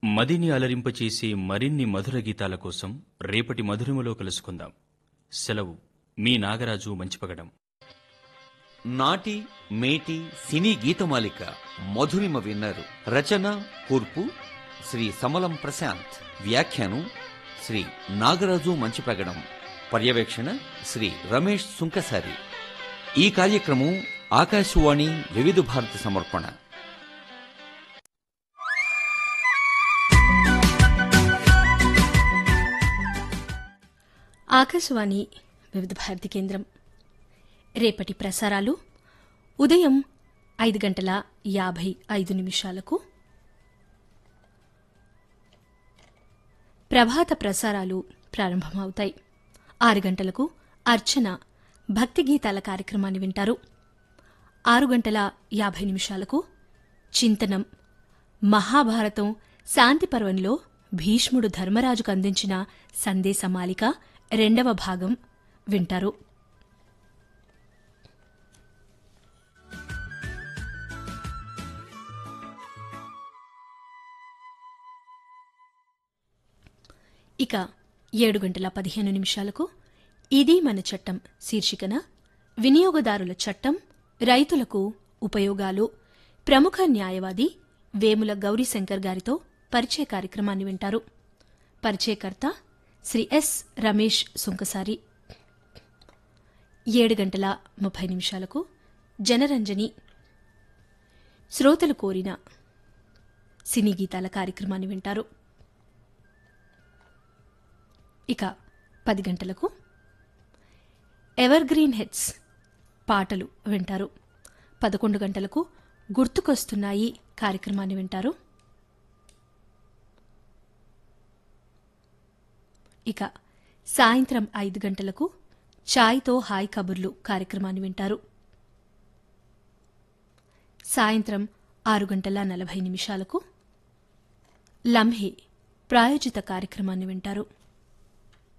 మదిని అలరింపచేసే మరిన్ని మధుర గీతాల కోసం రేపటి మధురిమలో కలుసుకుందాం సెలవు మీ నాగరాజు మంచిపగడం నాటి మేటి సినీ గీతమాలిక మధురిమ విన్నారు రచన కూర్పు శ్రీ సమలం ప్రశాంత్ వ్యాఖ్యానం శ్రీ నాగరాజు మంచిపెగడం పర్యవేక్షణ శ్రీ రమేష్ సుంకసారి ఈ కార్యక్రమం ఆకాశవాణి వివిధ భారతి సమర్పణ ఆకాశవాణి వివిధ భారతి కేంద్రం రేపటి ప్రసారాలు ఉదయం ఐదు గంటల యాభై ఐదు నిమిషాలకు ప్రభాత ప్రసారాలు ప్రారంభమవుతాయి ఆరు గంటలకు అర్చన భక్తి గీతాల కార్యక్రమాన్ని వింటారు ఆరు గంటల యాభై నిమిషాలకు చింతనం మహాభారతం శాంతి పర్వంలో భీష్ముడు ధర్మరాజుకు అందించిన సందేశమాలిక రెండవ భాగం వింటారు ఇక ఏడు గంటల పదిహేను నిమిషాలకు ఇది మన చట్టం శీర్షికన వినియోగదారుల చట్టం రైతులకు ఉపయోగాలు ప్రముఖ న్యాయవాది వేముల గౌరీశంకర్ గారితో పరిచయ కార్యక్రమాన్ని వింటారు పరిచయకర్త శ్రీ ఎస్ రమేష్ సుంకసారి ఏడు గంటల ముప్పై నిమిషాలకు జనరంజని శ్రోతలు కోరిన సినీ గీతాల కార్యక్రమాన్ని వింటారు ఇక పది గంటలకు ఎవర్ గ్రీన్ హెడ్స్ పాటలు వింటారు పదకొండు గంటలకు గుర్తుకొస్తున్నాయి కార్యక్రమాన్ని వింటారు ఇక సాయంత్రం ఐదు గంటలకు ఛాయ్తో హాయ్ కబుర్లు కార్యక్రమాన్ని వింటారు సాయంత్రం ఆరు గంటల నలభై నిమిషాలకు లంహే ప్రాయోజిత కార్యక్రమాన్ని వింటారు